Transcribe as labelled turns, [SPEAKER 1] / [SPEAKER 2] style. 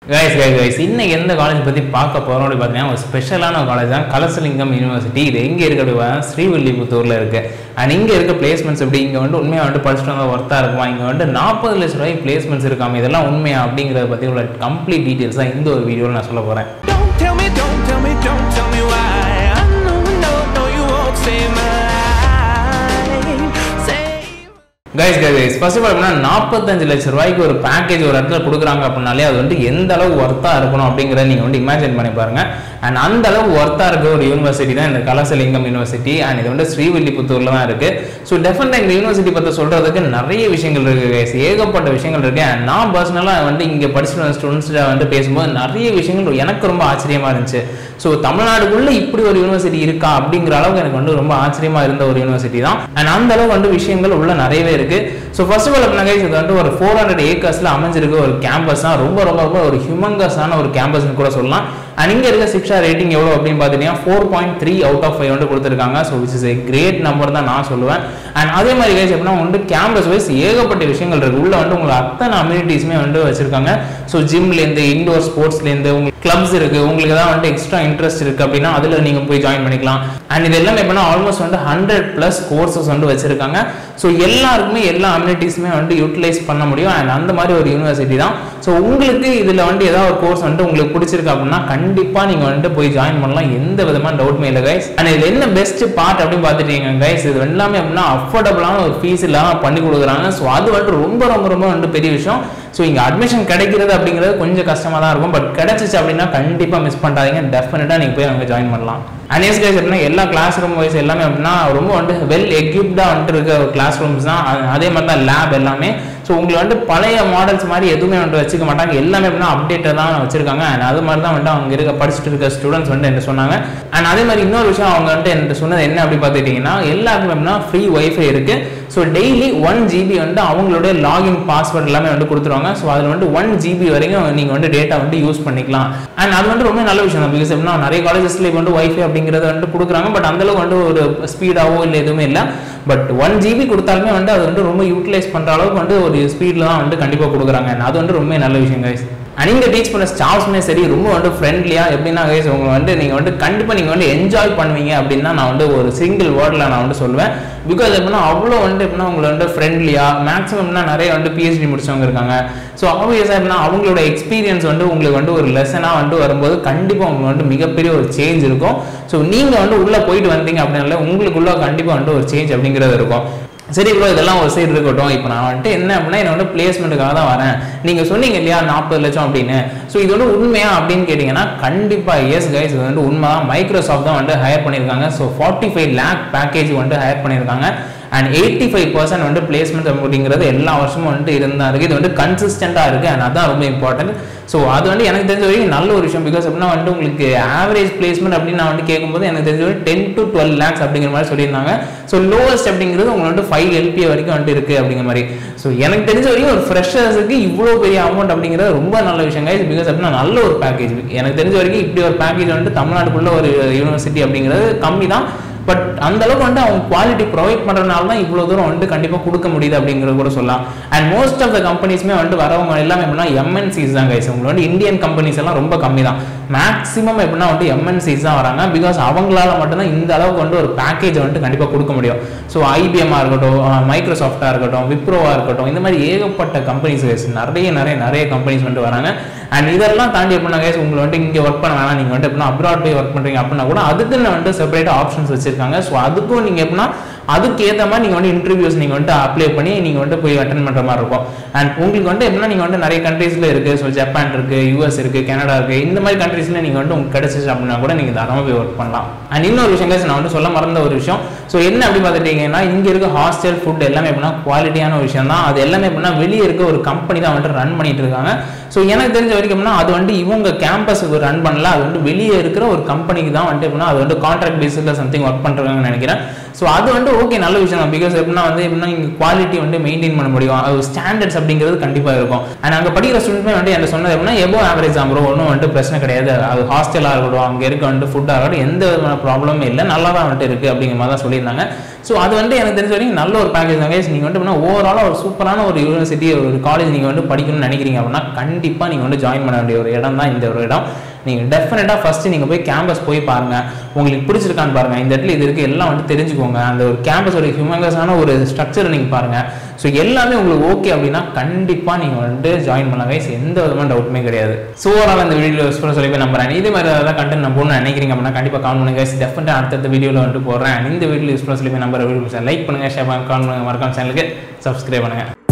[SPEAKER 1] Guys guys guys இன்னைக்கு எந்த college பற்றி பார்க்க போகிறோம் அப்படி பார்த்தீங்கன்னா ஒரு ஸ்பெஷலான ஒரு காலேஜ் தான் கலசலிங்கம் யூனிவர்சிட்டி இது எங்கே இருக்கு அப்படி பார்த்தா ஸ்ரீவில்லிபுத்தூரில் இருக்கு அண்ட் இங்கே இருக்க பிளேஸ்மெண்ட்ஸ் எப்படி இங்கே வந்து உண்மையாக வந்துட்டு படிச்சுட்டு வந்தால் ஒர்த்தாக இருக்குமா இங்கே வந்துட்டு நாற்பது லட்ச ரூபாய் பிளேஸ்மெண்ட்ஸ் இருக்காம இதெல்லாம் உண்மையா அப்படிங்கிறத பற்றி உள்ள கம்ப்ளீட் டீட்டெயில்ஸ் தான் இந்த ஒரு வீடியோவில் நான் சொல்ல போகிறேன்
[SPEAKER 2] Don't tell me, don't tell me, don't tell me why. I know, no, no, you won't save my life. Save.
[SPEAKER 1] Guys guys guys first of all எப்படின்னா நாற்பத்தஞ்சு லட்ச ரூபாய்க்கு ஒரு பேக்கேஜ் ஒரு இடத்துல கொடுக்குறாங்க அப்படின்னாலே அது வந்து எந்த அளவு ஒர்த்தாக இருக்கணும் அப்படிங்கிறத நீங்கள் வந்து இமேஜின் பண்ணி பாருங்க அண்ட் அந்த அளவு ஒர்த்தாக இருக்க ஒரு யூனிவர்சிட்டி தான் இந்த கலசலிங்கம் யூனிவர்சிட்டி அண்ட் இது வந்து ஸ்ரீவில்லிபுத்தூரில் தான் இருக்கு ஸோ டெஃபினட்டாக இந்த யூனிவர்சிட்டி பற்றி சொல்கிறதுக்கு நிறைய விஷயங்கள் இருக்கு கைஸ் ஏகப்பட்ட விஷயங்கள் இருக்கு அண்ட் நான் பர்சனலாக வந்து இங்கே படிச்சுட்டு வந்த ஸ்டூடெண்ட்ஸ்கிட்ட வந்து பேசும்போது நிறைய விஷயங்கள் எனக்கு ரொம்ப ஆச்சரியமா இருந்துச்சு ஸோ தமிழ்நாடுக்குள்ள இப்படி ஒரு யூனிவர்சிட்டி இருக்கா அப்படிங்கிற அளவுக்கு எனக்கு வந்து ரொம்ப ஆச்சரியமா இருந்த ஒரு யூனிவர்சிட்டி தான் அண்ட் அந்த அளவுக்கு வந்து விஷயங்கள் உள்ள நிறையவே இருக்கு ஸோ ஃபர்ஸ்ட் ஆஃப் ஆல் அப்படின்னா guys, இது வந்து ஒரு ஃபோர் ஹண்ட்ரட் ஏக்கர்ஸ்ல அமைஞ்சிருக்க ஒரு கேம்பஸ் தான் ரொம்ப ரொம்ப ரொம்ப ஒரு ஹியூமங்கஸான ஒரு கேம்பஸ்னு கூட சொல்லலாம் அண்ட் இங்க இருக்க சிக்ஷா ரேட்டிங் எவ்வளோ அப்படின்னு பார்த்தீங்கன்னா four point three out of five வந்து கொடுத்துருக்காங்க so which is a great number தான் நான் சொல்லுவேன் அண்ட் அதே மாதிரி கைஸ் எப்படின்னா வந்து கேம்பஸ் வைஸ் ஏகப்பட்ட விஷயங்கள் இருக்கு உள்ள வந்து உங்களுக்கு அத்தனை அம்யூனிட்டிஸுமே வந்து வச்சிருக்காங்க ஸோ ஜிம்லேருந்து இண்டோர் ஸ்போர்ட்ஸ்லேருந்து உங்களுக்கு கிளப்ஸ் இருக்கு உங்களுக்கு ஏதாவது வந்து எக்ஸ்ட்ரா இன்ட்ரெஸ்ட் இருக்கு அப்படின்னா அதில் நீங்க போய் ஜாயின் பண்ணிக்கலாம் அண்ட் இது எல்லாமே எப்படின்னா ஆல்மோஸ்ட் வந்து ஹண்ட்ரட் ப்ளஸ் கோர்சஸ் வந்து வச்சிருக்காங்க ஸோ எல்லாருக்குமே எல்லா அம்யூனிட்டிஸுமே வந்து யூட்டிலைஸ் பண்ண முடியும் அண்ட் அந்த மாதிரி ஒரு யூனிவர்சிட்டி தான் ஸோ உங்களுக்கு இதில் வந்து ஏதாவது ஒரு கோர்ஸ் வந்து உங்களுக்கு பிடிச்சிருக்கு அப்படின்னா கண்டிப்பாக நீங்கள் வந்துட்டு போய் ஜாயின் பண்ணலாம் எந்த விதமான டவுட்மே இல்லை கைஸ் அண்ட் இதில் என்ன பெஸ்ட் பார்ட் அப்படின்னு பார்த்துட்டீங்க கைஸ் இது எல்லாமே அப்படின்னா அஃபோர்டபுளான ஒரு ஃபீஸ் இல்லாமல் பண்ணி கொடுக்குறாங்க ஸோ அது வந்து ரொம்ப ரொம்ப ரொம்ப வந்து பெரிய விஷயம் ஸோ இங்கே அட்மிஷன் கிடைக்கிறது அப்படிங்கிறது கொஞ்சம் கஷ்டமாக தான் இருக்கும் பட் கிடைச்சிச்சு அப்படின்னா கண்டிப்பாக மிஸ் பண்ணாதீங்க டெஃபினட்டாக நீங்கள் போய் அங்கே ஜாயின் பண்ணலாம் அண்ட் எஸ் கைஸ் அப்படின்னா எல்லா கிளாஸ் ரூம் வைஸ் எல்லாமே அப்படின்னா ரொம்ப வந்து வெல் எக்யூப்டாக வந்துட்டு இருக்க கிளாஸ் ரூம்ஸ் தான் அ- அதே மாதிரி தான் லேப் எல்லாமே ஸோ உங்களுக்கு வந்து பழைய மாடல்ஸ் மாதிரி எதுவுமே வந்துட்டு வச்சுக்க மாட்டாங்க எல்லாமே அப்படின்னா அப்டேட்டட் தான் வச்சிருக்காங்க அண்ட் அது மாதிரி தான் வந்துட்டு அவங்க இருக்க படிச்சுட்டு இருக்க ஸ்டூடெண்ட்ஸ் வந்து என்ன சொன்னாங்க அண்ட் அதே மாதிரி இன்னொரு விஷயம் அவங்க வந்துட்டு என்கிட்ட சொன்னது என்ன அப்படி பார்த்துக்கிட்டிங்கன்னா எல்லாருக்குமே அப்படின்னா ஃப்ரீ ஒய்ஃபை இருக்கு ஸோ டெய்லி ஒன் ஜிபி வந்து அவங்களுடைய லாகின் பாஸ்வேர்ட் எல்லாமே வந்து கொடுத்துருவாங்க ஸோ அதில் வந்து ஒன் ஜிபி வரைக்கும் நீங்கள் வந்து டேட்டா வந்து யூஸ் பண்ணிக்கலாம் அண்ட் அது வந்து ரொம்ப நல்ல விஷயம் தான் பிகாஸ் எப்படின்னா நிறைய காலேஜஸ்ல இப்போ வந்து ஒய்ஃபை அப்படிங்கிறத வந்து கொடுக்குறாங்க பட் அந்த அளவுக்கு வந்து ஒரு ஸ்பீடாவோ இல்லை எதுவுமே இல்லை பட் ஒன் ஜிபி கொடுத்தாலுமே வந்து அது வந்து ரொம்ப யூட்டிலைஸ் பண்ணுற அளவுக்கு வந்து ஒரு ஸ்பீடில் தான் வந்து கண்டிப்பாக கொடுக்குறாங்க And அது வந்து ரொம்ப நல்ல விஷயம் guys அண்ட் இங்கே டீச் பண்ண ஸ்டாஃப்ஸுமே சரி ரொம்ப வந்து ஃப்ரெண்ட்லியாக எப்படின்னா கைஸ் உங்களை வந்து நீங்கள் வந்து கண்டிப்பாக நீங்கள் வந்து என்ஜாய் பண்ணுவீங்க அப்படின்னா நான் வந்து ஒரு சிங்கிள் வேர்டில் நான் வந்து சொல்லுவேன் பிகாஸ் எப்படின்னா அவ்வளோ வந்து எப்படின்னா உங்களை வந்து ஃப்ரெண்ட்லியாக மேக்ஸிமம்னா நிறைய வந்து பிஹெச்டி முடிச்சவங்க இருக்காங்க ஸோ ஆப்வியஸாக எப்படின்னா அவங்களோட எக்ஸ்பீரியன்ஸ் வந்து உங்களுக்கு வந்து ஒரு லெசனாக வந்து வரும்போது கண்டிப்பாக உங்களுக்கு வந்து மிகப்பெரிய ஒரு சேஞ்ச் இருக்கும் ஸோ நீங்கள் வந்து உள்ளே போயிட்டு வந்தீங்க அப்படின்னால உங்களுக்குள்ள கண்டிப்பாக வந்து ஒரு சேஞ்ச் அப்படிங்கிறது இருக்கும் சரி ப்ரோ இதெல்லாம் ஒரு சைடு இருக்கட்டும் இப்போ நான் வந்துட்டு என்ன அப்படின்னா என்ன வந்து பிளேஸ்மெண்ட்டுக்காக தான் வரேன் நீங்கள் சொன்னீங்க இல்லையா நாற்பது லட்சம் அப்படின்னு ஸோ இது வந்து உண்மையா அப்படின்னு கேட்டிங்கன்னா கண்டிப்பாக எஸ் கைஸ் இது வந்து உண்மை தான் மைக்ரோசாஃப்ட் தான் வந்து ஹையர் பண்ணியிருக்காங்க so forty five lakh package வந்து ஹையர் பண்ணியிருக்காங்க அண்ட் எயிட்டி ஃபைவ் பர்சன்ட் வந்து பிளேஸ்மெண்ட் அப்படிங்கிறது எல்லா வருஷமும் வந்துட்டு இருந்தா இருக்கு இது வந்து கன்சிஸ்டண்டாக இருக்கு அண்ட் அதான் ரொம்ப இம்பார்ட்டன்ட் ஸோ அது வந்து எனக்கு தெரிஞ்ச வரைக்கும் நல்ல ஒரு விஷயம் பிகாஸ் அப்படின்னா வந்து உங்களுக்கு ஆவரேஜ் பிளேஸ்மெண்ட் அப்படின்னு நான் வந்து கேட்கும்போது எனக்கு தெரிஞ்ச வரைக்கும் டென் டு டுவெல் லேக்ஸ் அப்படிங்கிற மாதிரி சொல்லியிருந்தாங்க ஸோ லோவஸ்ட் அப்படிங்கிறது உங்களுக்கு வந்து ஃபைவ் எல்பிஏ வரைக்கும் வந்துட்டு இருக்கு அப்படிங்கிற மாதிரி ஸோ எனக்கு தெரிஞ்ச வரைக்கும் ஒரு ஃப்ரெஷர்ஸுக்கு இவ்வளோ பெரிய அமௌண்ட் அப்படிங்கிறது ரொம்ப நல்ல விஷயம் கைஸ் பிகாஸ் அப்படின்னா நல்ல ஒரு பேக்கேஜ் எனக்கு தெரிஞ்ச வரைக்கும் இப்படி ஒரு பேக்கேஜ் வந்துட்டு தமிழ்நாட்டுக்குள்ள ஒரு யூனிவர்சிட்டி அப்படிங்கிறது கம்மி தான் பட் அந்த அளவுக்கு வந்து அவங்க குவாலிட்டி ப்ரொவைட் பண்றதுனால தான் இவ்வளோ தூரம் வந்துட்டு கண்டிப்பாக கொடுக்க முடியுது அப்படிங்கிறது கூட சொல்லலாம் அண்ட் மோஸ்ட் ஆஃப் த கம்பெனிஸ்மே வந்துட்டு வரவங்க எல்லாமே எப்படின்னா எம்என்சிஸ் தான் கைஸ் உங்களுக்கு வந்து இந்தியன் கம்பெனிஸ் எல்லாம் ரொம்ப கம்மி தான் மேக்ஸிமம் எப்படின்னா வந்து எம்என்சிஸ் தான் வராங்க பிகாஸ் அவங்களால மட்டும்தான் இந்த அளவுக்கு வந்து ஒரு பேக்கேஜ் வந்துட்டு கண்டிப்பாக கொடுக்க முடியும் ஸோ ஐபிஎம்மாக இருக்கட்டும் மைக்ரோசாஃப்டாக இருக்கட்டும் விப்ரோவாக இருக்கட்டும் இந்த மாதிரி ஏகப்பட்ட கம்பெனிஸ் நிறைய நிறைய நிறைய கம்பெனிஸ் வந்துட்டு வராங்க அண்ட் இதெல்லாம் தாண்டி எப்படின்னா கைஸ் உங்களை வந்துட்டு இங்கே ஒர்க் பண்ண வேணாம் நீங்கள் வந்துட்டு எப்படின்னா அப்ராட் போய் ஒர்க் பண்ணுறீங்க அப்படின்னா கூட அதுக்குன்னு வந்துட்டு செப்பரேட்டாக ஆப்ஷன்ஸ் வச்சிருக்காங்க ஸோ அதுக்கும் நீங்கள் எப்படின்னா அதுக்கு ஏற்ற மாதிரி நீங்கள் வந்து இன்டர்வியூஸ் நீங்கள் வந்துட்டு அப்ளை பண்ணி நீங்கள் வந்துட்டு போய் அட்டன் பண்ணுற மாதிரி இருக்கும் அண்ட் உங்களுக்கு வந்து எப்படின்னா நீங்கள் வந்து நிறைய கண்ட்ரீஸில் இருக்குது ஸோ ஜப்பான் இருக்குது யூஎஸ் இருக்குது கனடா இருக்குது இந்த மாதிரி கண்ட்ரீஸில் நீங்கள் வந்து உங்களுக்கு கிடைச்சிச்சு அப்படின்னா கூட நீங்கள் தாராளமாக போய் ஒர்க் பண்ணலாம் அண்ட் இன்னொரு விஷயம் guys, நான் வந்து சொல்ல மறந்த ஒரு விஷயம் ஸோ என்ன அப்படி பார்த்துட்டீங்கன்னா இங்கே இருக்க ஹாஸ்டல் ஃபுட் எல்லாமே எப்படின்னா குவாலிட்டியான ஒரு விஷயம் தான் அது எல்லாமே எப்படின்னா வெளியே இருக்க ஒரு கம்பெனி தான் வந்துட்டு ரன் பண்ணிட்டு இருக்காங்க ஸோ எனக்கு தெரிஞ்ச வரைக்கும் எப்படின்னா அது வந்து இவங்க கேம்பஸுக்கு ரன் பண்ணல அது வந்து வெளியே இருக்கிற ஒரு கம்பெனிக்கு தான் வந்துட்டு எப்படின்னா அது வந்து கான்ட்ராக்ட் பேஸில் சம்திங் ஒர்க் பண்ணுறாங்கன்னு நினைக்கிறேன் ஸோ அது வந்து ஓகே நல்ல விஷயம் தான் பிகாஸ் எப்படின்னா வந்து எப்படின்னா இங்கே குவாலிட்டி வந்து மெயின்டைன் பண்ண முடியும் அது ஸ்டாண்டர்ட்ஸ் அப்படிங்கிறது கண்டிப்பாக இருக்கும் அண்ட் அங்கே படிக்கிற ஸ்டூடெண்ட்மே வந்து என்ன சொன்னது எப்படின்னா எபோ ஆவரேஜ் தான் ப்ரோ ஒன்றும் வந்துட்டு பிரச்சனை கிடையாது அது ஹாஸ்டலாக இருக்கட்டும் அங்கே இருக்க வந்துட்டு ஃபுட்டாக இருக்கட்டும் எந்த விதமான ப்ராப்ளமே இல்லை நல்லா தான் வந்துட்டு இருக்குது அப்படிங்கிற மாதிரி தான் சொல்லியிருந்தாங்க ஸோ அது வந்து எனக்கு தெரிஞ்ச வரைக்கும் நல்ல ஒரு பேக்கேஜ் தான் guys. நீங்க வந்து ஓவராலாக ஒரு சூப்பரான ஒரு யூனிவர்சிட்டி ஒரு காலேஜ் நீங்கள் வந்து படிக்கணும்னு நினைக்கிறீங்க அப்படின்னா கண்டிப்பாக நீங்கள் வந்து ஜாயின் பண்ண வேண்டிய ஒரு இடம் தான் இந்த ஒரு இடம் நீங்கள் டெஃபினட்டாக ஃபஸ்ட்டு நீங்கள் போய் கேம்பஸ் போய் பாருங்கள் உங்களுக்கு பிடிச்சிருக்கான்னு பாருங்கள் இந்த இடத்துல இது இருக்குது எல்லாம் வந்து தெரிஞ்சுக்கோங்க அந்த ஒரு கேம்பஸ் ஒரு ஹியூமங்கஸான ஒரு ஸ்ட்ரக்சரை நீங்கள் பாருங்கள் ஸோ எல்லாமே உங்களுக்கு ஓகே அப்படின்னா கண்டிப்பாக நீங்கள் வந்துட்டு ஜாயின் பண்ணலாம் guys. எந்த விதமான டவுட்டுமே கிடையாது ஸோ ஓவரால் அந்த வீடியோ யூஸ் பண்ண சொல்லி போய் நம்புறேன் இதே மாதிரி ஏதாவது கண்டென்ட் நம்ம போகணும்னு நினைக்கிறீங்க அப்படின்னா கண்டிப்பாக கால் பண்ணுங்க guys. டெஃபினட்டாக அடுத்தடுத்த வீடியோவில் வந்துட்டு போடுறேன் And இந்த வீடியோ யூஸ் பண்ண சொல்லி போய் நம்பர் வீடியோ லைக் பண்ணுங்கள் ஷேர் பண்ணுங்க கால் பண்ணுங்க மறக்காம சேனலுக்கு சப்ஸ்கிரைப் பண்ணுங்கள்